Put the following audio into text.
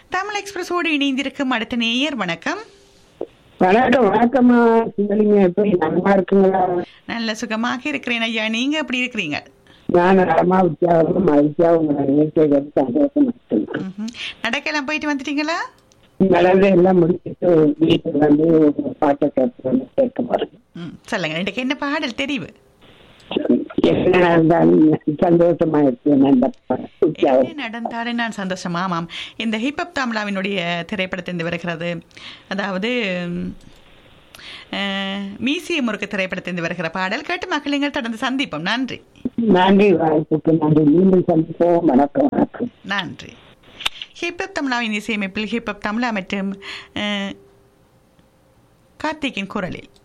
தமிழ் எக்ஸ்பிரஸோடு இணைந்திருக்கும் அடுத்த நேயர் வணக்கம் வணக்கம் வணக்கம்மா சிந்தலிங்க எப்படி நல்லா இருக்குங்களா நல்ல சுகமாக இருக்கிறேன் ஐயா நீங்க எப்படி இருக்கிறீங்க நான் நலமா வித்தியாவும் மகிழ்ச்சியா உங்களை நிகழ்ச்சியை கேட்டு சந்தோஷம் இருக்கேன். ம்ஹும். நடக்கலாம் போயிட்டு வந்துட்டீங்களா நடந்து எல்லாம் முடிச்சுட்டு வீட்டுக்கு வந்து ஒரு பாட்டை கேட்டு வந்து கேட்க போறேன் ம் சொல்லுங்க இன்றைக்கு என்ன பாடல் தெரிவு என்ன நடந்தாலும் சந்தோஷமா இருக்கேன் அந்த உற்சாகம். என்ன நடந்தாலும் நான் சந்தோஷமா ஆமாம் இந்த ஹிப்ஹப் தமிழாவினுடைய திரைப்படத்திலிருந்து வருகிறது அதாவது ம், அஹ், மீசிய முறுக்கு திரைப்படத்திலிருந்து வருகிற பாடல் கேட்டு மக்களுங்கள் தொடர்ந்து சந்திப்போம் நன்றி நன்றி வாய்ப்புக்கு நன்றி மீண்டும் சந்திப்போம் வணக்கம் வணக்கம் நன்றி ஹிப்ஹப் தமிழாவின் இசையமைப்பில் ஹிப்ஹப் தமிழா மற்றும் அஹ், கார்த்திக்கின் குரலில்